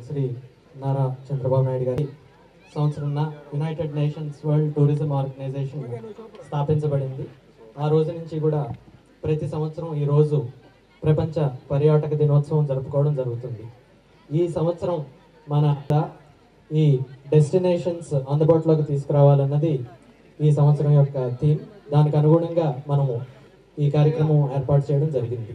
శ్రీ నారా చంద్రబాబు నాయుడు గారి సంవత్సరం united nations world tourism organization స్థాపించబడింది ఆ రోజు నుంచి కూడా ప్రతి సంవత్సరం ఈ రోజు ప్రపంచ పర్యాటక దినోత్సవం జరుపుకోవడం జరుగుతుంది ఈ సంవత్సరం మన ఈ డెస్టినేషన్స్ అందుబాటులోకి తీసుకురావాలన్నది ఈ సంవత్సరం యొక్క థీమ్ దానికి అనుగుణంగా మనము ఈ కార్యక్రమం ఏర్పాటు చేయడం జరిగింది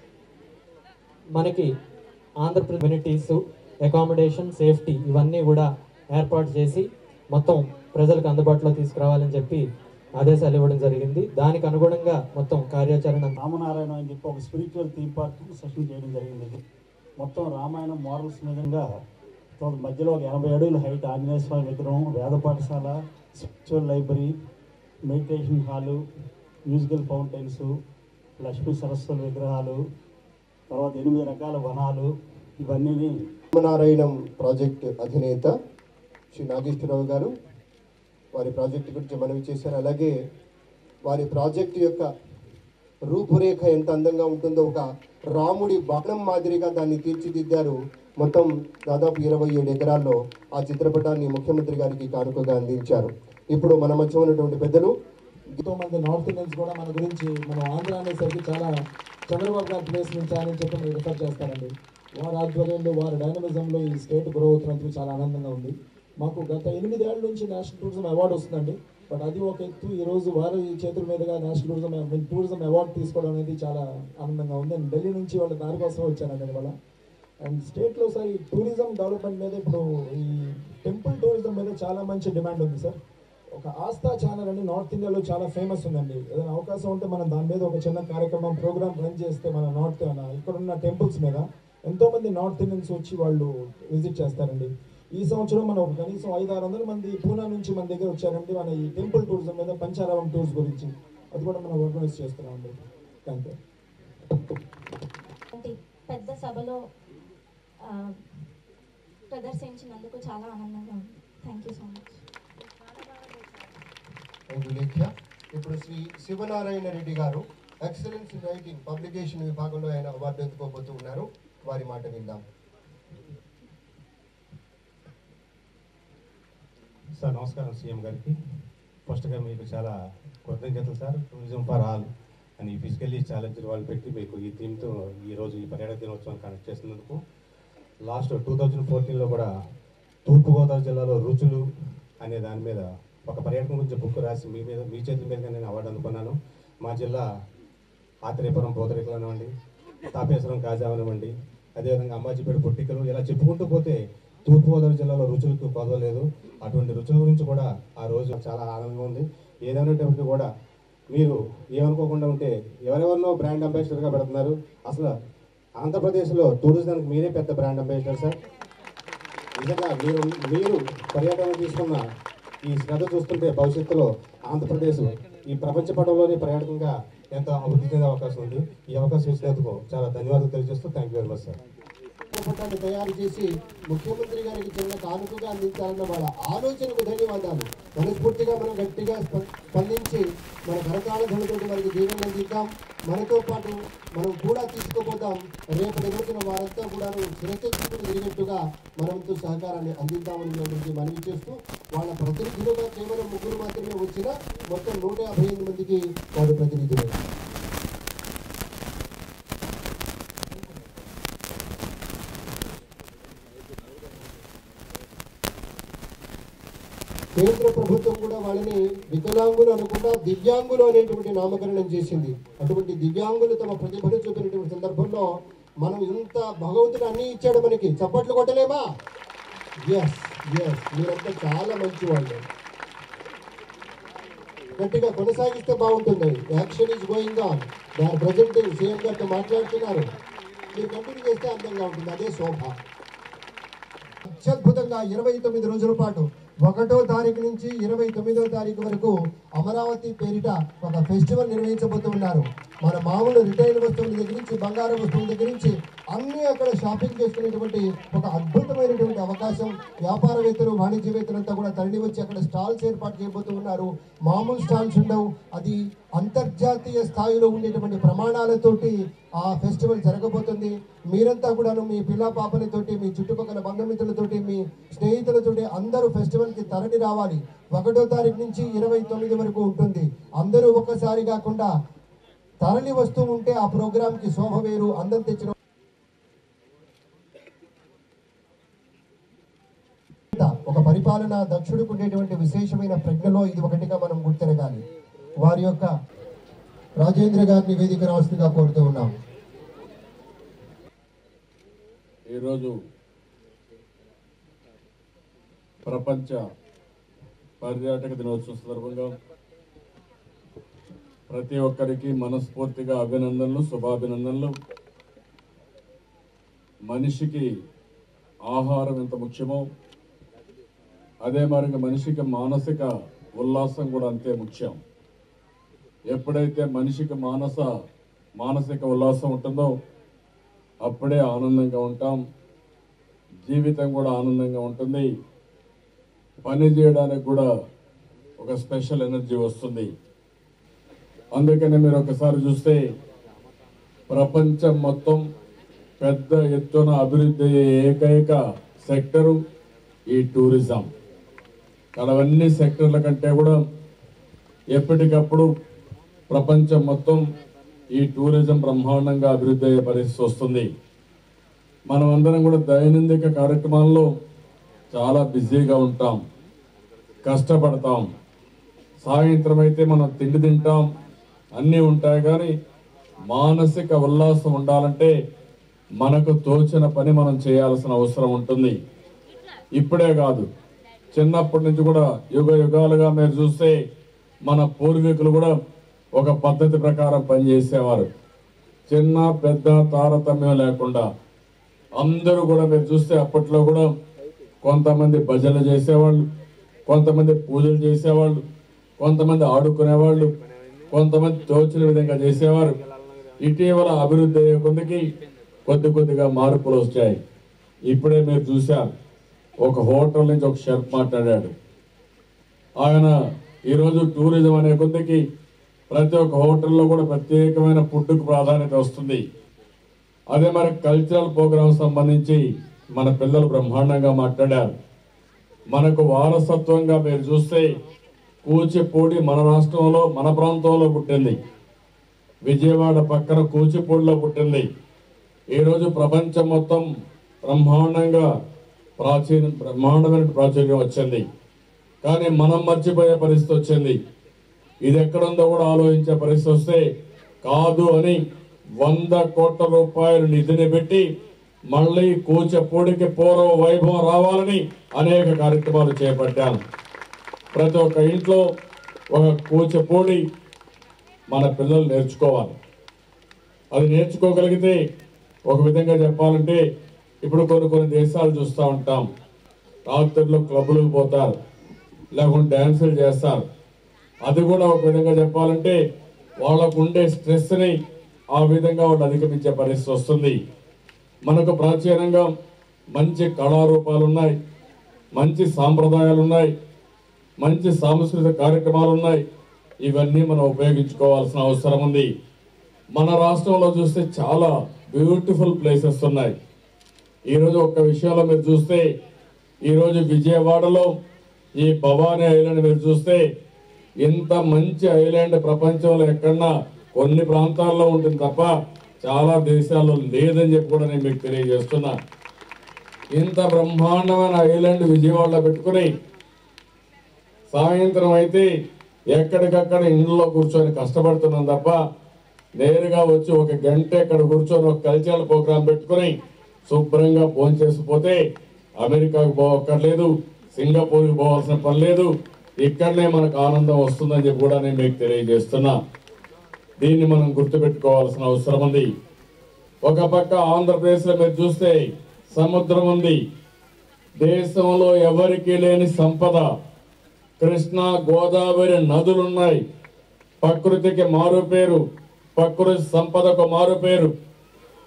మనకి ఆంధ్రప్రదేశ్ కమ్యూనిటీస్ అకామిడేషన్ సేఫ్టీ ఇవన్నీ కూడా ఏర్పాటు చేసి మొత్తం ప్రజలకు అందుబాటులో తీసుకురావాలని చెప్పి ఆదేశాలు ఇవ్వడం జరిగింది దానికి అనుగుణంగా మొత్తం కార్యాచరణ రామనారాయణ అని చెప్పి ఒక స్పిరిచువల్ థీమ్ పార్క్ సెషన్ చేయడం జరిగింది ఇది మొత్తం రామాయణం మోరల్స్ మీదంగా సో మధ్యలో ఒక ఎనభై అడుగుల హైట్ ఆంజనేయ స్వామి విగ్రహం వేద పాఠశాల spiritual library meditation hall musical fountains Lakshmi Saraswati విగ్రహాలు తర్వాత ఎనిమిది రకాల వనాలు ఇవన్నీ రామనారాయణం ప్రాజెక్ట్ అధినేత శ్రీ నాగేశ్వరరావు గారు వారి ప్రాజెక్టు గురించి మనవి చేశారు అలాగే వారి ప్రాజెక్టు యొక్క రూపురేఖ ఎంత అందంగా ఉంటుందో ఒక రాముడి బాణం మాదిరిగా దాన్ని తీర్చిదిద్దారు మొత్తం దాదాపు ఇరవై ఏడు ఎకరాల్లో ఆ చిత్రపటాన్ని ముఖ్యమంత్రి గారికి కానుకగా అందించారు ఇప్పుడు మన మధ్య ఉన్నటువంటి పెద్దలు ఎంతో మంది నార్త్ ఇండియన్స్ కూడా మన గురించి మన ఆంధ్ర అనేసరికి చాలా చంద్రబాబు గారి ప్లేస్ నుంచి అని చెప్పి మీరు రిఫర్ చేస్తారండి వారి ఆధ్వర్యంలో వారి డైనమిజంలో ఈ స్టేట్ గ్రో అవుతున్నందుకు చాలా ఆనందంగా ఉంది మాకు గత ఎనిమిదేళ్ల నుంచి నేషనల్ టూరిజం అవార్డు వస్తుందండి బట్ అది ఒక ఎత్తు ఈ రోజు వారి చేతుల మీదుగా నేషనల్ టూరిజం టూరిజం అవార్డు తీసుకోవడం అనేది చాలా ఆనందంగా ఉంది నేను ఢిల్లీ నుంచి వాళ్ళ దానికోసం వచ్చానండి ఇవాళ అండ్ స్టేట్లో సార్ ఈ టూరిజం డెవలప్మెంట్ మీద ఇప్పుడు ఈ టెంపుల్ టూరిజం మీద చాలా మంచి డిమాండ్ ఉంది సార్ ఒక ఆస్థా ఛానల్ అని నార్త్ ఇండియాలో చాలా ఫేమస్ ఉందండి ఏదైనా అవకాశం ఉంటే మనం దాని మీద ఒక చిన్న కార్యక్రమం ప్రోగ్రామ్ రన్ చేస్తే మన నార్త్ ఇక్కడ ఉన్న టెంపుల్స్ మీద ఎంతో మంది నార్త్ ఇండియన్స్ వచ్చి వాళ్ళు విజిట్ చేస్తారండి ఈ సంవత్సరం మనం ఒక కనీసం ఐదు ఆరు వందల మంది పూనా నుంచి మన దగ్గర వచ్చారండి మన ఈ టెంపుల్ టూరిజం మీద పంచారావం టూర్స్ గురించి అది కూడా మనం ఆర్గనైజ్ చేస్తున్నామండి థ్యాంక్ యూ వంటి పెద్ద సభలో ఆ, ప్రదర్శించినందుకు చాలా ఆనందంగా ఉంది thank you so much thank you Lekhya ఇప్పుడు శ్రీ శివనారాయణ రెడ్డి గారు ఎక్సలెన్స్ ఇన్ రైటింగ్ పబ్లికేషన్ విభాగంలో ఆయన అవార్డు అందుకోబోతూ ఉన్నారు వారి మాట విందాం సార్ నమస్కారం సీఎం గారికి ఫస్ట్గా మీకు చాలా కృతజ్ఞతలు సార్ టూరిజం ఫర్ ఆల్ అని ఫిజికల్లీ ఛాలెంజ్ వాళ్ళు పెట్టి మీకు ఈ థీమ్తో ఈరోజు ఈ పర్యాటక దినోత్సవాన్ని కనెక్ట్ చేసినందుకు లాస్ట్ టూ థౌజండ్ ఫోర్టీన్లో కూడా తూర్పుగోదావరి జిల్లాలో రుచులు అనే దాని మీద ఒక పర్యాటకం గురించి బుక్ రాసి మీ మీద మీ చేతుల మీదుగా నేను అవార్డు అందుకున్నాను మా జిల్లా ఆత్రేయపురం పోతరికలు అనివ్వండి తాపేశ్వరం కాజా అనివ్వండి అదేవిధంగా అంబాజీపేట పొట్టికలు ఇలా చెప్పుకుంటూ పోతే తూర్పుగోదావరి జిల్లాలో రుచులకు కొదవలేదు అటువంటి రుచుల గురించి కూడా ఆ రోజు చాలా ఆనందంగా ఉంది ఏదైనప్పటికీ కూడా మీరు ఏమనుకోకుండా ఉంటే ఎవరెవరినో బ్రాండ్ అంబాసిడర్గా పెడుతున్నారు అసలు ఆంధ్రప్రదేశ్లో టూరిజానికి మీరే పెద్ద బ్రాండ్ అంబాసిడర్ సార్ నిజంగా మీరు మీరు పర్యటన తీసుకున్న ఈ శ్రద్ధ చూస్తుంటే భవిష్యత్తులో ఆంధ్రప్రదేశ్ ఈ ప్రపంచ పటంలోనే పర్యాటకంగా ఎంతో అభివృద్ధి చెందే అవకాశం ఉంది ఈ అవకాశం ఇచ్చినందుకు చాలా ధన్యవాదాలు తెలియజేస్తూ thank you very much sir చిత్రపటాన్ని తయారు చేసి ముఖ్యమంత్రి గారికి చిన్న కానుకగా అందించాలన్న వాళ్ళ ఆలోచనకు ధన్యవాదాలు మనస్ఫూర్తిగా మనం గట్టిగా స్ప- స్పందించి మన కరతాళ ధనులతో వారికి జీవనం అందిద్దాం మనతో పాటు మనం కూడా తీసుకుపోతాం రేపటి రోజున వారంతా కూడా సురక్షితులు తిరిగినట్టుగా మనంతో సహకారాన్ని అందిద్దామని మీ అందరికీ మనవి చేస్తూ వాళ్ళ ప్రతినిధులుగా కేవలం ముగ్గురు మాత్రమే వచ్చిన మొత్తం నూట యాభై ఎనిమిది మందికి వారు ప్రతినిధులు కేంద్ర ప్రభుత్వం కూడా వాళ్ళని వికలాంగులు అనకుండా దివ్యాంగులు అనేటువంటి నామకరణం చేసింది అటువంటి దివ్యాంగులు తమ ప్రతిభను చూపినటువంటి సందర్భంలో మనం ఇంత భగవంతుడు అన్ని ఇచ్చాడు మనకి చప్పట్లు కొట్టలేమా ఎస్ ఎస్ మీరంతా చాలా మంచి వాళ్ళు గట్టిగా కొనసాగిస్తే బాగుంటుంది యాక్షన్ ఈజ్ గోయింగ్ ఆన్ దాని ప్రజెంట్ సీఎం గారితో మాట్లాడుతున్నారు మీరు కంటిన్యూ చేస్తే అందంగా ఉంటుంది అదే శోభ అత్యద్భుతంగా ఇరవై తొమ్మిది రోజుల పాటు ఒకటో తారీఖు నుంచి ఇరవై తొమ్మిదో తారీఖు వరకు అమరావతి పేరిట ఒక ఫెస్టివల్ నిర్వహించబోతున్నారు మన మామూలు రిటైల్ వస్తువుల దగ్గర నుంచి బంగారం వస్తువుల దగ్గర నుంచి అన్ని అక్కడ షాపింగ్ చేసుకునేటువంటి ఒక అద్భుతమైనటువంటి అవకాశం వ్యాపారవేత్తలు వాణిజ్యవేత్తలంతా కూడా తరలి వచ్చి అక్కడ స్టాల్స్ ఏర్పాటు చేయబోతూ ఉన్నారు మామూలు స్టాల్స్ ఉండవు అది అంతర్జాతీయ స్థాయిలో ఉండేటువంటి ప్రమాణాలతోటి ఆ ఫెస్టివల్ జరగబోతుంది మీరంతా కూడాను మీ పిల్ల పాపలతోటి మీ చుట్టుపక్కల బంధుమిత్రులతోటి మీ స్నేహితులతోటి అందరూ ఫెస్టివల్కి తరలి రావాలి ఒకటో తారీఖు నుంచి ఇరవై తొమ్మిది వరకు ఉంటుంది అందరూ ఒక్కసారి కాకుండా తరలి వస్తూ ఉంటే ఆ ప్రోగ్రాంకి శోభ వేరు అందం తెచ్చిన ఒక పరిపాలన దక్షుడికి ఉండేటువంటి విశేషమైన ప్రజ్ఞలో ఇది ఒకటిగా మనం గుర్తిరగాలి వారి యొక్క రాజేంద్ర గారిని వేదిక రావాల్సిందిగా కోరుతూ ఉన్నాం ఈరోజు ప్రపంచ పర్యాటక దినోత్సవం సందర్భంగా ప్రతి ఒక్కరికి మనస్ఫూర్తిగా అభినందనలు శుభాభినందనలు మనిషికి ఆహారం ఎంత ముఖ్యమో అదే మరి మనిషికి మానసిక ఉల్లాసం కూడా అంతే ముఖ్యం ఎప్పుడైతే మనిషికి మానస మానసిక ఉల్లాసం ఉంటుందో అప్పుడే ఆనందంగా ఉంటాం జీవితం కూడా ఆనందంగా ఉంటుంది పని చేయడానికి కూడా ఒక స్పెషల్ ఎనర్జీ వస్తుంది అందుకని మీరు ఒకసారి చూస్తే ప్రపంచం మొత్తం పెద్ద ఎత్తున అభివృద్ధి అయ్యే ఏకైక సెక్టరు ఈ టూరిజం అవన్నీ సెక్టర్ల కంటే కూడా ఎప్పటికప్పుడు ప్రపంచం మొత్తం ఈ టూరిజం బ్రహ్మాండంగా అభివృద్ధి అయ్యే పరిస్థితి వస్తుంది మనం అందరం కూడా దైనందిక కార్యక్రమాల్లో చాలా బిజీగా ఉంటాం కష్టపడతాం సాయంత్రం అయితే మనం తిండి తింటాం అన్నీ ఉంటాయి కానీ మానసిక ఉల్లాసం ఉండాలంటే మనకు తోచిన పని మనం చేయాల్సిన అవసరం ఉంటుంది ఇప్పుడే కాదు చిన్నప్పటి నుంచి కూడా యుగ యుగాలుగా మీరు చూస్తే మన పూర్వీకులు కూడా ఒక పద్ధతి ప్రకారం పనిచేసేవారు చిన్న పెద్ద తారతమ్యం లేకుండా అందరూ కూడా మీరు చూస్తే అప్పట్లో కూడా కొంతమంది భజనలు చేసేవాళ్ళు కొంతమంది పూజలు చేసేవాళ్ళు కొంతమంది ఆడుకునేవాళ్ళు కొంతమంది తోచిన విధంగా చేసేవారు ఇటీవల అభివృద్ధి అయ్యే కొద్దికి కొద్ది కొద్దిగా మార్పులు వచ్చాయి ఇప్పుడే మీరు చూశారు ఒక హోటల్ నుంచి ఒక షెఫ్ మాట్లాడాడు ఆయన ఈరోజు టూరిజం అనే కొద్దికి ప్రతి ఒక్క హోటల్లో కూడా ప్రత్యేకమైన ఫుడ్కు ప్రాధాన్యత వస్తుంది అదే మరి కల్చరల్ ప్రోగ్రామ్ సంబంధించి మన పిల్లలు బ్రహ్మాండంగా మాట్లాడారు మనకు వారసత్వంగా మీరు చూస్తే కూచిపూడి మన రాష్ట్రంలో మన ప్రాంతంలో పుట్టింది విజయవాడ పక్కన కూచిపూడిలో పుట్టింది ఈరోజు ప్రపంచం మొత్తం బ్రహ్మాండంగా ప్రాచీన బ్రహ్మాండమైన ప్రాచుర్యం వచ్చింది కానీ మనం మర్చిపోయే పరిస్థితి వచ్చింది ఇది ఎక్కడుందో కూడా ఆలోచించే పరిస్థితి వస్తే కాదు అని వంద కోట్ల రూపాయలు నిధిని పెట్టి మళ్ళీ కూచపూడికి పూర్వ వైభవం రావాలని అనేక కార్యక్రమాలు చేపట్టాను ప్రతి ఒక్క ఇంట్లో ఒక కూచపూడి మన పిల్లలు నేర్చుకోవాలి అది నేర్చుకోగలిగితే ఒక విధంగా చెప్పాలంటే ఇప్పుడు కొన్ని కొన్ని దేశాలు చూస్తూ ఉంటాం రాత్రుల్లో క్లబ్బులకు పోతారు లేకుంటే డ్యాన్సులు చేస్తారు అది కూడా ఒక విధంగా చెప్పాలంటే వాళ్ళకు ఉండే స్ట్రెస్ని ఆ విధంగా వాళ్ళు అధిగమించే పరిస్థితి వస్తుంది మనకు ప్రాచీనంగా మంచి కళారూపాలు ఉన్నాయి మంచి సాంప్రదాయాలు ఉన్నాయి మంచి సాంస్కృతిక కార్యక్రమాలు ఉన్నాయి ఇవన్నీ మనం ఉపయోగించుకోవాల్సిన అవసరం ఉంది మన రాష్ట్రంలో చూస్తే చాలా బ్యూటిఫుల్ ప్లేసెస్ ఉన్నాయి ఈరోజు ఒక్క విషయంలో మీరు చూస్తే ఈరోజు విజయవాడలో ఈ భవానీ ఐలాండ్ మీరు చూస్తే ఇంత మంచి ఐలాండ్ ప్రపంచంలో ఎక్కడన్నా కొన్ని ప్రాంతాల్లో ఉంటుంది తప్ప చాలా దేశాల్లో లేదని చెప్పి కూడా నేను మీకు తెలియజేస్తున్నా ఇంత బ్రహ్మాండమైన ఐలాండ్ విజయవాడలో పెట్టుకుని సాయంత్రం అయితే ఎక్కడికక్కడ ఇంట్లో కూర్చొని కష్టపడుతున్నాం తప్ప నేరుగా వచ్చి ఒక గంట ఇక్కడ కూర్చొని ఒక కల్చరల్ ప్రోగ్రాం పెట్టుకుని శుభ్రంగా భోంచేసిపోతే అమెరికాకు పోవక్కర్లేదు సింగపూర్కి పోవాల్సిన పని లేదు ఇక్కడనే మనకు ఆనందం వస్తుందని చెప్పి కూడా నేను మీకు తెలియజేస్తున్నా దీన్ని మనం గుర్తుపెట్టుకోవాల్సిన అవసరం ఉంది ఒక పక్క ఆంధ్రప్రదేశ్లో మీరు చూస్తే సముద్రం ఉంది దేశంలో ఎవరికి లేని సంపద కృష్ణా గోదావరి నదులున్నాయి ప్రకృతికి మారు పేరు ప్రకృతి సంపదకు మారు పేరు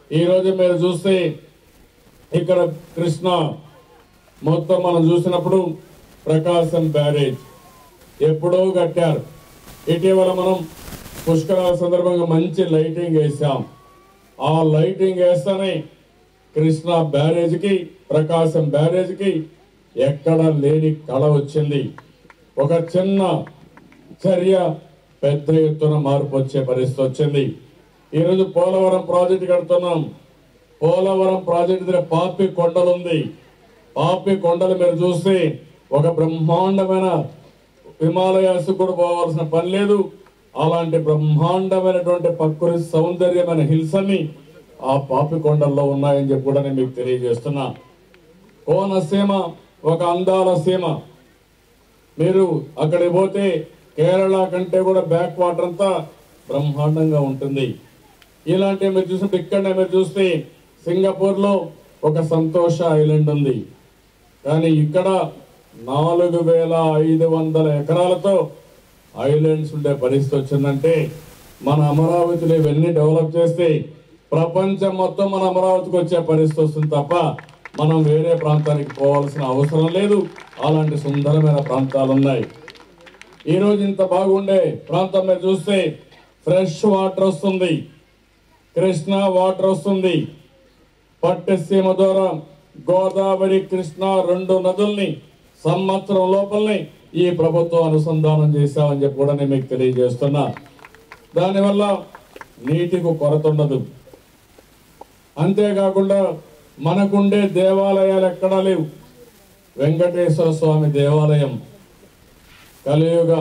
ఈరోజు మీరు చూస్తే ఇక్కడ కృష్ణ మొత్తం మనం చూసినప్పుడు ప్రకాశం బ్యారేజ్ ఎప్పుడో కట్టారు ఇటీవల మనం పుష్కరాల సందర్భంగా మంచి లైటింగ్ వేసాం ఆ లైటింగ్ వేస్తేనే కృష్ణా బ్యారేజ్కి ప్రకాశం బ్యారేజ్కి ఎక్కడ లేని కళ వచ్చింది ఒక చిన్న చర్య పెద్ద ఎత్తున మార్పు వచ్చే పరిస్థితి వచ్చింది ఈరోజు పోలవరం ప్రాజెక్టు కడుతున్నాం పోలవరం ప్రాజెక్టు దగ్గర పాపి కొండలు ఉంది పాపి కొండలు మీరు చూస్తే ఒక బ్రహ్మాండమైన హిమాలయాస్ కూడా పోవాల్సిన పని లేదు అలాంటి బ్రహ్మాండమైనటువంటి ప్రకృతి సౌందర్యమైన హిల్స్ అన్ని ఆ పాపి కొండల్లో ఉన్నాయని చెప్పి కూడా నేను మీకు తెలియజేస్తున్నా కోనసీమ ఒక అందాల సీమ మీరు అక్కడికి పోతే కేరళ కంటే కూడా బ్యాక్ వాటర్ అంతా బ్రహ్మాండంగా ఉంటుంది ఇలాంటి మీరు చూసినప్పుడు ఇక్కడనే మీరు చూస్తే సింగపూర్ లో ఒక సంతోష ఐలాండ్ ఉంది కానీ ఇక్కడ నాలుగు వేల ఐదు వందల ఎకరాలతో ఐలాండ్స్ ఉండే పరిస్థితి వచ్చిందంటే మన అమరావతిలో ఇవన్నీ డెవలప్ చేస్తే ప్రపంచం మొత్తం మన అమరావతికి వచ్చే పరిస్థితి వస్తుంది తప్ప మనం వేరే ప్రాంతానికి పోవాల్సిన అవసరం లేదు అలాంటి సుందరమైన ప్రాంతాలు ఉన్నాయి ఈ రోజు ఇంత బాగుండే ప్రాంతం మీరు చూస్తే ఫ్రెష్ వాటర్ వస్తుంది కృష్ణా వాటర్ వస్తుంది పట్టసీమ ద్వారా గోదావరి కృష్ణ రెండు నదుల్ని సంవత్సరం లోపలనే ఈ ప్రభుత్వం అనుసంధానం చేశామని చెప్పి కూడా నేను మీకు తెలియజేస్తున్నా దానివల్ల నీటికి కొరత ఉండదు అంతేకాకుండా మనకుండే దేవాలయాలు ఎక్కడా లేవు వెంకటేశ్వర స్వామి దేవాలయం కలియుగ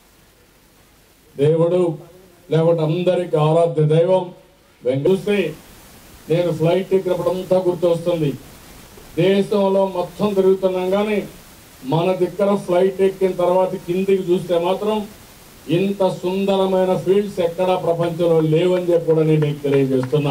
దేవుడు లేకపోతే అందరికి ఆరాధ్య దైవం వెంక- చూస్తే నేను ఫ్లైట్ ఎక్కినప్పుడు అంతా గుర్తొస్తుంది దేశంలో మొత్తం తిరుగుతున్నాం కానీ మన దగ్గర ఫ్లైట్ ఎక్కిన తర్వాత కిందికి చూస్తే మాత్రం ఇంత సుందరమైన ఫీల్డ్స్ ఎక్కడా ప్రపంచంలో లేవని చెప్పి కూడా నేను మీకు తెలియజేస్తున్నా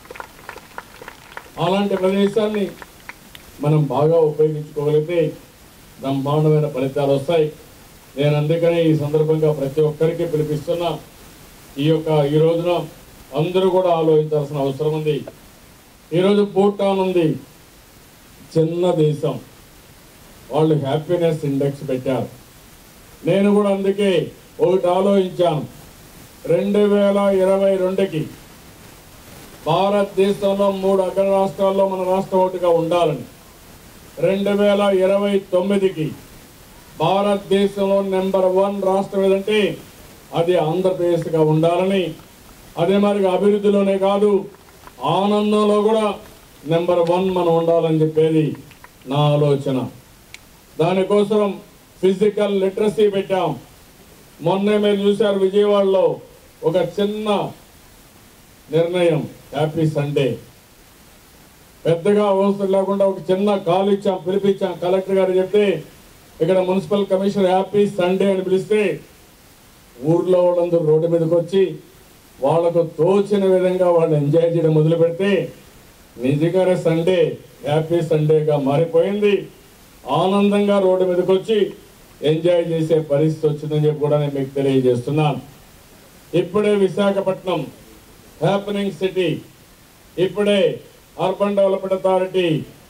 అలాంటి ప్రదేశాన్ని మనం బాగా ఉపయోగించుకోగలిగితే బ్రహ్మాండమైన ఫలితాలు వస్తాయి నేను అందుకనే ఈ సందర్భంగా ప్రతి ఒక్కరికి పిలిపిస్తున్నా ఈ యొక్క ఈ రోజున అందరూ కూడా ఆలోచించాల్సిన అవసరం ఉంది ఈరోజు భూటాన్ ఉంది చిన్న దేశం వాళ్ళు హ్యాపీనెస్ ఇండెక్స్ పెట్టారు నేను కూడా అందుకే ఒకటి ఆలోచించాను రెండు వేల ఇరవై రెండుకి భారతదేశంలో మూడు అగ్ర రాష్ట్రాల్లో మన రాష్ట్రం ఒకటిగా ఉండాలని రెండు వేల ఇరవై తొమ్మిదికి భారతదేశంలో నెంబర్ వన్ రాష్ట్రం ఏదంటే అది ఆంధ్రప్రదేశ్గా ఉండాలని అదే మరి అభివృద్ధిలోనే కాదు ఆనందంలో కూడా నెంబర్ వన్ మనం ఉండాలని చెప్పేది నా ఆలోచన దానికోసం ఫిజికల్ లిటరసీ పెట్టాం మొన్నే మీరు చూశారు విజయవాడలో ఒక చిన్న నిర్ణయం హ్యాపీ సండే పెద్దగా అవసరం లేకుండా ఒక చిన్న కాల్ ఇచ్చాం పిలిపించాం కలెక్టర్ గారు చెప్తే ఇక్కడ మున్సిపల్ కమిషనర్ హ్యాపీ సండే అని పిలిస్తే ఊర్లో వాళ్ళందరూ రోడ్డు మీదకి వచ్చి వాళ్ళకు తోచిన విధంగా వాళ్ళు ఎంజాయ్ చేయడం మొదలు పెడితే నిజంగానే సండే హ్యాపీ సండేగా మారిపోయింది ఆనందంగా రోడ్డు మీదకి వచ్చి ఎంజాయ్ చేసే పరిస్థితి వచ్చిందని చెప్పి కూడా నేను మీకు తెలియజేస్తున్నాను ఇప్పుడే విశాఖపట్నం హ్యాపెనింగ్ సిటీ ఇప్పుడే అర్బన్ డెవలప్మెంట్ అథారిటీ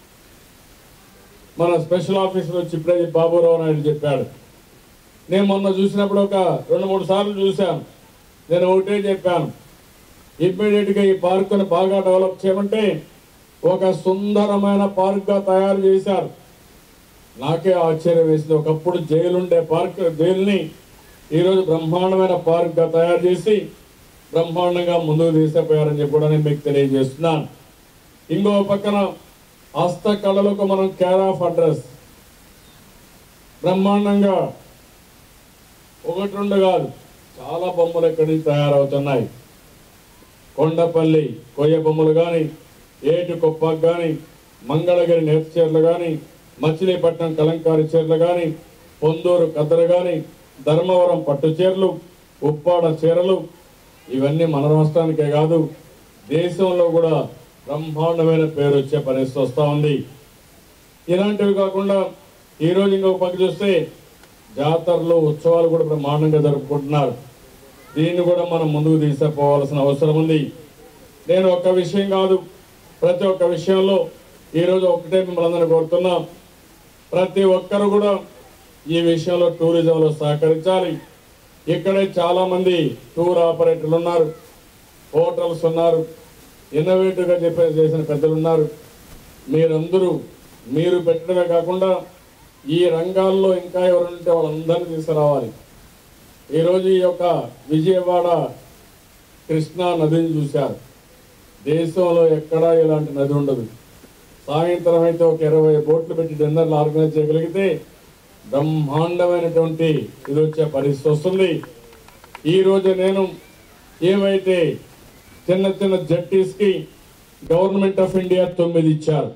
మన స్పెషల్ ఆఫీసర్ వచ్చి ఇప్పుడే బాబురావు నాయుడు చెప్పాడు నేను మొన్న చూసినప్పుడు ఒక రెండు మూడు సార్లు చూశాను నేను ఒకటే చెప్పాను ఇమ్మీడియట్ గా ఈ పార్కును బాగా డెవలప్ చేయమంటే ఒక సుందరమైన పార్క్ గా తయారు చేశారు నాకే ఆశ్చర్యం వేసింది ఒకప్పుడు జైలు ఉండే పార్క్ జైలుని ఈరోజు బ్రహ్మాండమైన పార్క్ గా తయారు చేసి బ్రహ్మాండంగా ముందుకు తీసుకుపోయారని చెప్పి కూడా నేను మీకు తెలియజేస్తున్నాను ఇంకో పక్కన హస్తకళలకు మనం కేర్ ఆఫ్ అడ్రస్ బ్రహ్మాండంగా ఒకటి రెండు కాదు చాలా బొమ్మలు ఇక్కడి నుంచి తయారవుతున్నాయి కొండపల్లి కొయ్య బొమ్మలు కానీ ఏటి కుప్పకు కానీ మంగళగిరి నేత చీరలు కానీ మచిలీపట్నం కలంకారి చీరలు కానీ పొందూరు కద్దరు కానీ ధర్మవరం పట్టు చీరలు ఉప్పాడ చీరలు ఇవన్నీ మన రాష్ట్రానికే కాదు దేశంలో కూడా బ్రహ్మాండమైన పేరు వచ్చే పరిస్థితి వస్తూ ఉంది ఇలాంటివి కాకుండా ఈరోజు ఇంకొక పక్క చూస్తే జాతరలు ఉత్సవాలు కూడా బ్రహ్మాండంగా జరుపుకుంటున్నారు దీన్ని కూడా మనం ముందుకు తీసుకుపోవాల్సిన అవసరం ఉంది నేను ఒక విషయం కాదు ప్రతి ఒక్క విషయంలో ఈరోజు ఒకటే మిమ్మల్ని అందరినీ కోరుతున్నాం ప్రతి ఒక్కరు కూడా ఈ విషయంలో టూరిజంలో సహకరించాలి ఇక్కడే చాలా మంది టూర్ ఆపరేటర్లు ఉన్నారు హోటల్స్ ఉన్నారు ఇన్నోవేటివ్గా చెప్పే చేసిన పెద్దలు ఉన్నారు మీరందరూ మీరు పెట్టడమే కాకుండా ఈ రంగాల్లో ఇంకా ఎవరు ఉంటే వాళ్ళందరినీ తీసుకురావాలి ఈరోజు ఈ యొక్క విజయవాడ కృష్ణా నదిని చూశారు దేశంలో ఎక్కడా ఇలాంటి నది ఉండదు సాయంత్రం అయితే ఒక ఇరవై బోట్లు పెట్టి డిన్నర్లు ఆర్గనైజ్ చేయగలిగితే బ్రహ్మాండమైనటువంటి ఇది వచ్చే పరిస్థితి వస్తుంది ఈ రోజు నేను ఏమైతే చిన్న చిన్న జట్టీస్కి గవర్నమెంట్ ఆఫ్ ఇండియా తొమ్మిది ఇచ్చారు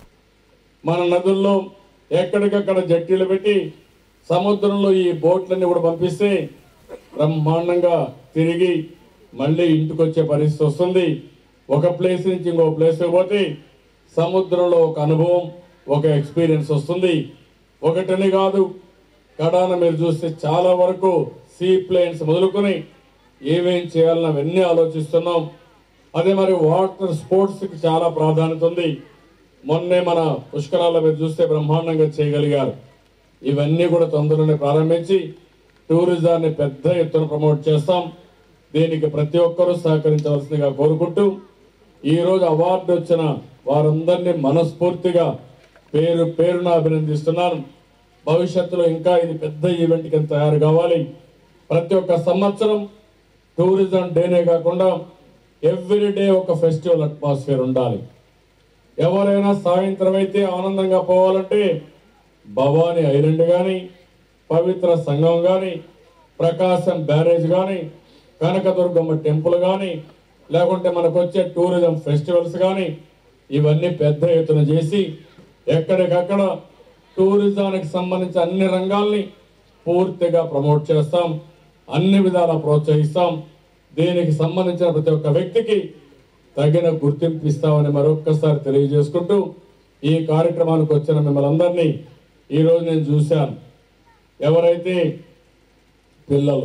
మన నదుల్లో ఎక్కడికక్కడ జట్టీలు పెట్టి సముద్రంలో ఈ బోట్లన్నీ కూడా పంపిస్తే బ్రహ్మాండంగా తిరిగి మళ్ళీ ఇంటికి వచ్చే పరిస్థితి వస్తుంది ఒక ప్లేస్ నుంచి ఇంకో ప్లేస్కి పోతే సముద్రంలో ఒక అనుభవం ఒక ఎక్స్పీరియన్స్ వస్తుంది ఒకటని కాదు కడాన మీరు చూస్తే చాలా వరకు సీ ప్లేన్స్ మొదలుకొని ఏమేం చేయాలని అవన్నీ ఆలోచిస్తున్నాం అదే మరి వాటర్ స్పోర్ట్స్కి చాలా ప్రాధాన్యత ఉంది మొన్నే మన పుష్కరాల్లో మీరు చూస్తే బ్రహ్మాండంగా చేయగలిగారు ఇవన్నీ కూడా తొందరలోనే ప్రారంభించి టూరిజాన్ని పెద్ద ఎత్తున ప్రమోట్ చేస్తాం దీనికి ప్రతి ఒక్కరూ సహకరించవలసిందిగా కోరుకుంటూ ఈ రోజు అవార్డు వచ్చిన వారందరినీ మనస్ఫూర్తిగా పేరు పేరున అభినందిస్తున్నాను భవిష్యత్తులో ఇంకా ఇది పెద్ద ఈవెంట్ కింద తయారు కావాలి ప్రతి ఒక్క సంవత్సరం టూరిజం డేనే కాకుండా ఎవ్రీ డే ఒక ఫెస్టివల్ అట్మాస్ఫియర్ ఉండాలి ఎవరైనా సాయంత్రం అయితే ఆనందంగా పోవాలంటే భవానీ ఐలాండ్ కానీ పవిత్ర సంఘం కానీ ప్రకాశం బ్యారేజ్ కానీ కనకదుర్గమ్మ టెంపుల్ కానీ లేకుంటే మనకు వచ్చే టూరిజం ఫెస్టివల్స్ కానీ ఇవన్నీ పెద్ద ఎత్తున చేసి ఎక్కడికక్కడ టూరిజానికి సంబంధించి అన్ని రంగాల్ని పూర్తిగా ప్రమోట్ చేస్తాం అన్ని విధాలా ప్రోత్సహిస్తాం దీనికి సంబంధించిన ప్రతి ఒక్క వ్యక్తికి తగిన గుర్తింపు ఇస్తామని మరొక్కసారి తెలియజేసుకుంటూ ఈ కార్యక్రమానికి వచ్చిన మిమ్మల్ని అందరినీ ఈరోజు నేను చూశాను ఎవరైతే పిల్లలు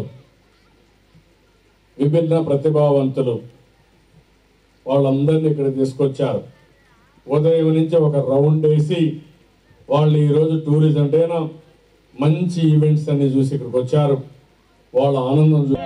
విభిన్న ప్రతిభావంతులు వాళ్ళందరినీ ఇక్కడ తీసుకొచ్చారు ఉదయం నుంచి ఒక రౌండ్ వేసి వాళ్ళు ఈరోజు టూరిజం అంటేనా మంచి ఈవెంట్స్ అన్ని చూసి ఇక్కడికి వచ్చారు వాళ్ళ ఆనందం చూ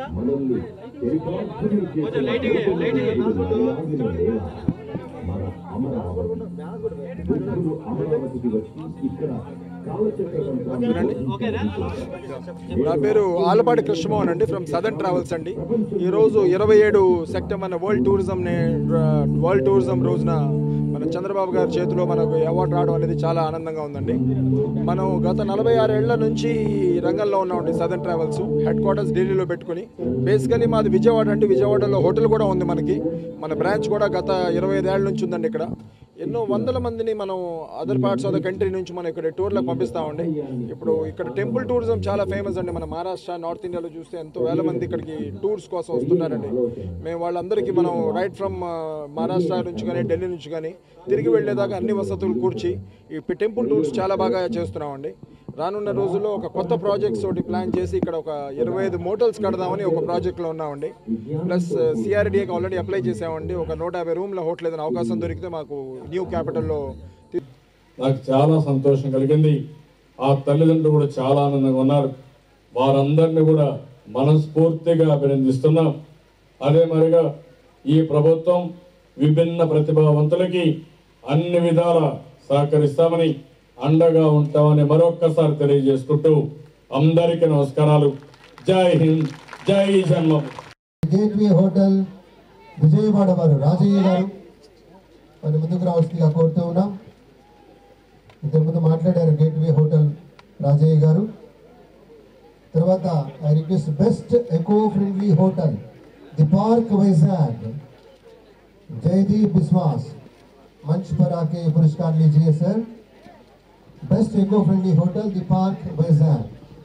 నా పేరు ఆలపాటి కృష్ణమోహన్ అండి ఫ్రమ్ సదర్న్ ట్రావెల్స్ అండి ఈరోజు ఇరవై ఏడు September world tourism world tourism రోజున మన చంద్రబాబు గారి చేతిలో మనకు అవార్డు రావడం అనేది చాలా ఆనందంగా ఉందండి మనం గత నలభై ఆరు ఏళ్ల నుంచి ఈ రంగంలో ఉన్నామండి సదర్న్ ట్రావెల్స్ హెడ్ క్వార్టర్స్ ఢిల్లీలో పెట్టుకుని బేసికలీ మాది విజయవాడ అంటే విజయవాడలో హోటల్ కూడా ఉంది మనకి మన బ్రాంచ్ కూడా గత ఇరవై ఐదు ఏళ్ళ నుంచి ఉందండి ఇక్కడ ఎన్నో వందల మందిని మనం other parts of the country నుంచి మనం ఇక్కడ టూర్లకు పంపిస్తామండి ఇప్పుడు ఇక్కడ టెంపుల్ టూరిజం చాలా ఫేమస్ అండి మన మహారాష్ట్ర నార్త్ ఇండియాలో చూస్తే ఎంతో వేల మంది ఇక్కడికి టూర్స్ కోసం వస్తున్నారండి మేము వాళ్ళందరికీ మనం రైట్ ఫ్రమ్ మహారాష్ట్ర నుంచి కానీ ఢిల్లీ నుంచి కానీ తిరిగి వెళ్ళేదాకా అన్ని వసతులు కూర్చి ఈ టెంపుల్ టూర్స్ చాలా బాగా చేస్తున్నామండి రానున్న రోజుల్లో ఒక కొత్త ప్రాజెక్ట్స్ ఒకటి ప్లాన్ చేసి ఇక్కడ ఒక ఇరవై ఐదు మోటల్స్ కడదామని ఒక ప్రాజెక్ట్లో ఉన్నామండి ప్లస్ సిఆర్డీఏకి ఆల్రెడీ అప్లై చేసామండి ఒక నూట యాభై రూమ్ల హోటల్ ఏదైనా అవకాశం దొరికితే మాకు న్యూ క్యాపిటల్లో నాకు చాలా సంతోషం కలిగింది ఆ తల్లిదండ్రులు కూడా చాలా ఆనందంగా ఉన్నారు వారందరినీ కూడా మనస్ఫూర్తిగా అభినందిస్తున్నాం అదే మరిగా ఈ ప్రభుత్వం విభిన్న ప్రతిభావంతులకి అన్ని విధాల సహకరిస్తామని అండగా ఉంటామని మరొక్కసారి తెలియజేసుకుంటూ అందరికీ నమస్కారాలు జై హింద్ జై జన్మం గేట్వే హోటల్ విజయవాడ వారు రాజయ్య గారు మరి ముందుకు రావాల్సిందిగా కోరుతూ ఉన్నాం ఇంతకుముందు మాట్లాడారు గేట్వే హోటల్ రాజయ్య గారు తర్వాత I request best eco friendly hotel the park Vizag Jaydeep Biswas मंच पर आके ये पुरस्कार लीजिए sir best eco friendly hotel the park Vizag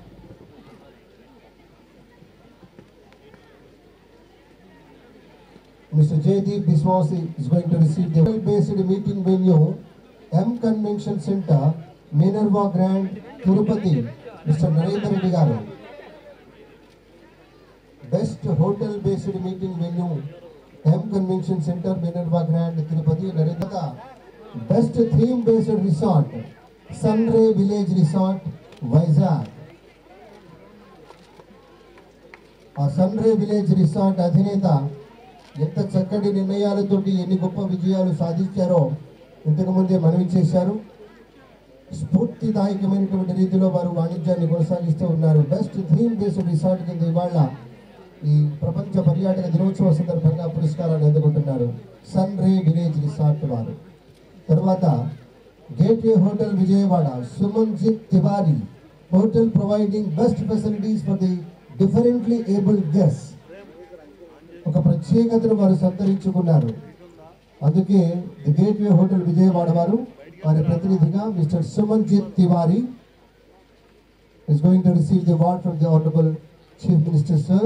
Mr. Jaydeep Biswas is going to receive the based meeting venue M Convention Center, Minerva Grand, Tirupati, Mr. Narendra Reddy garu. Best hotel based meeting venue M convention centre Minerva grand Tirupati Narendra best theme based resort sun ray village resort Vizag ఆ sun ray village resort అధినేత ఎంత చక్కటి నిర్ణయాలతోటి ఎన్ని గొప్ప విజయాలు సాధించారో ఇంతకు ముందే మనవి చేశారు స్ఫూర్తిదాయకమైనటువంటి రీతిలో వారు వాణిజ్యాన్ని కొనసాగిస్తూ ఉన్నారు బెస్ట్ థీమ్ బేస్డ్ రిసార్ట్ కింద ఇవాళ ఈ ప్రపంచ పర్యాటక దినోత్సవ సందర్భంగా పురస్కారాన్ని అందుకుంటున్నారు సన్ రే విలేజ్ రిసార్ట్ వారు తర్వాత gateway hotel Vijayawada Sumanjit Tiwari hotel providing best facilities for the differently abled guest ఒక ప్రత్యేకతను వారు సంతరించుకున్నారు అందుకే ది గేట్వే హోటల్ విజయవాడ వారు వారి ప్రతినిధిగా mister Sumanjit Tiwari is going to receive the award from the Honorable Chief Minister, sir.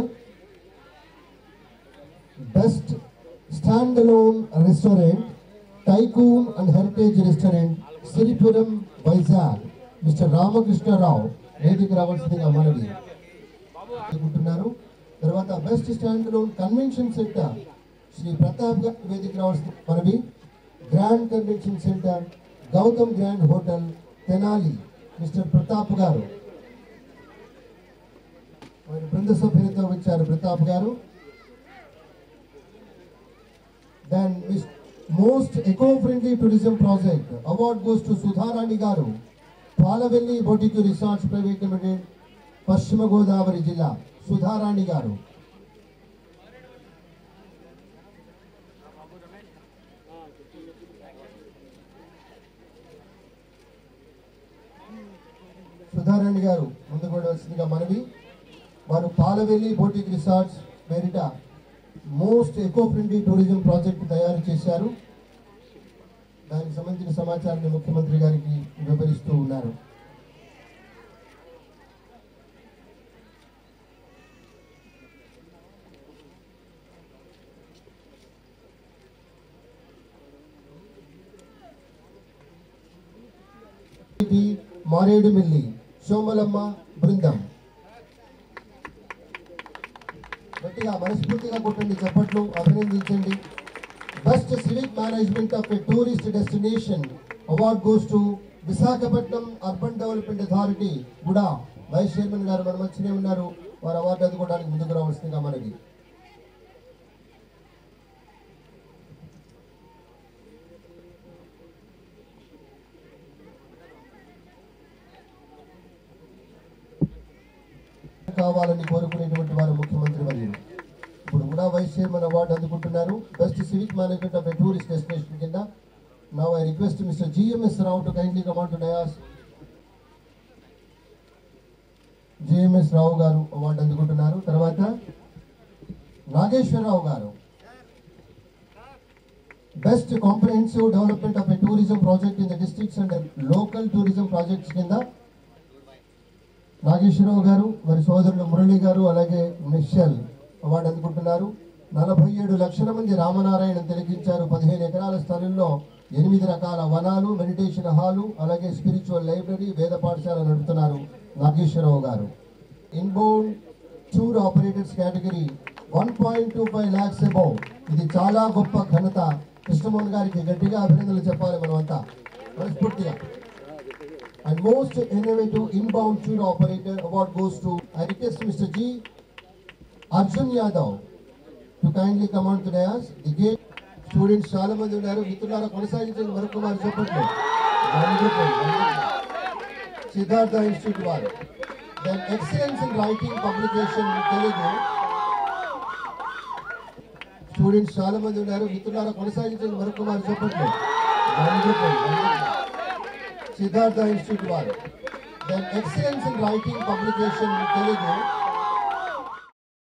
Best standalone restaurant, Tycoon and Heritage Restaurant, Siripuram, Vizag, Mr. Ramakrishna Rao, వేదిక రావాల్సిందిగా మనవి అనుకుంటున్నారు తర్వాత best standalone convention centre Shri Pratap గారి వేదిక రావాల్సిన మనవి grand convention centre Gautam grand hotel Tenali mister Pratap గారు వారి బృంద సభ్యులతో వచ్చారు ప్రతాప్ గారు then most eco friendly tourism project award goes to Sudharani గారు పాలవెల్లి బొటిక్యూ రిసార్ట్స్ ప్రైవేట్ లిమిటెడ్ పశ్చిమ గోదావరి జిల్లా సుధారాణి గారు సుధారాణి గారు ముందుకు వెళ్ళవలసిందిగా మనవి వారు పాలవెల్లి బోటిక్ రిసార్ట్స్ పేరిట most eco friendly tourism project తయారు చేశారు దానికి సంబంధించిన సమాచారాన్ని ముఖ్యమంత్రి గారికి వివరిస్తూ ఉన్నారు ఇది మారేడుమిల్లి సోమలమ్మ బృందం గట్టిగా మనస్ఫూర్తిగా కొట్టండి చప్పట్లు అభినందించండి best civic management of a tourist destination award goes to Visakhapatnam urban development authority కూడా వైస్ చైర్మన్ గారు మన మధ్యనే ఉన్నారు వారు అవార్డు అందుకోవడానికి ముందుకు రావాల్సిందిగా మనకి కావాలని కోరుకునేటువంటి వారు ముఖ్యమంత్రి వర్యులు ఇప్పుడు కూడా వైస్ చైర్మన్ అవార్డు అందుకుంటున్నారు best civic management of a tourist destination కింద now I request mister GMS Rao to kindly command to dais GMS Rao గారు అవార్డు అందుకుంటున్నారు తర్వాత నాగేశ్వరరావు గారు best comprehensive development of a tourism project in the districts and local tourism projects కింద నాగేశ్వరరావు గారు వారి సోదరుడు మురళి గారు అలాగే మిషల్ అవార్డు అందుకుంటున్నారు నలభై ఏడు లక్షల మంది రామనారాయణ తిలకించారు పదిహేను ఎకరాల స్థలంలో ఎనిమిది రకాల వనాలు మెడిటేషన్ హాలు అలాగే స్పిరిచువల్ లైబ్రరీ వేద పాఠశాల నడుపుతున్నారు నాగేశ్వరరావు గారు inbound tour operators category one point two five lakhs above ఇది చాలా గొప్ప ఘనత కృష్ణమోహన్ గారికి గట్టిగా అభినందనలు చెప్పాలి మనమంతా మనస్ఫూర్తిగా And most innovative inbound tour operator award goes to, I request Mr. G. Arjun Yadav to kindly come on to dais. The gate students చాలా మంది ఉన్నారు మిత్రులారా కొనసాగించండి మరొక వారు చెప్పట్లు సిద్ధార్థ ఇన్స్టిట్యూట్ వారు then excellence in writing publication Telugu students చాలా మంది ఉన్నారు మిత్రులారా కొనసాగించండి మరొక వారు చెప్పట్లు సిద్ధార్థ ఇన్స్టిట్యూట్ వారు then excellence in writing publication Telugu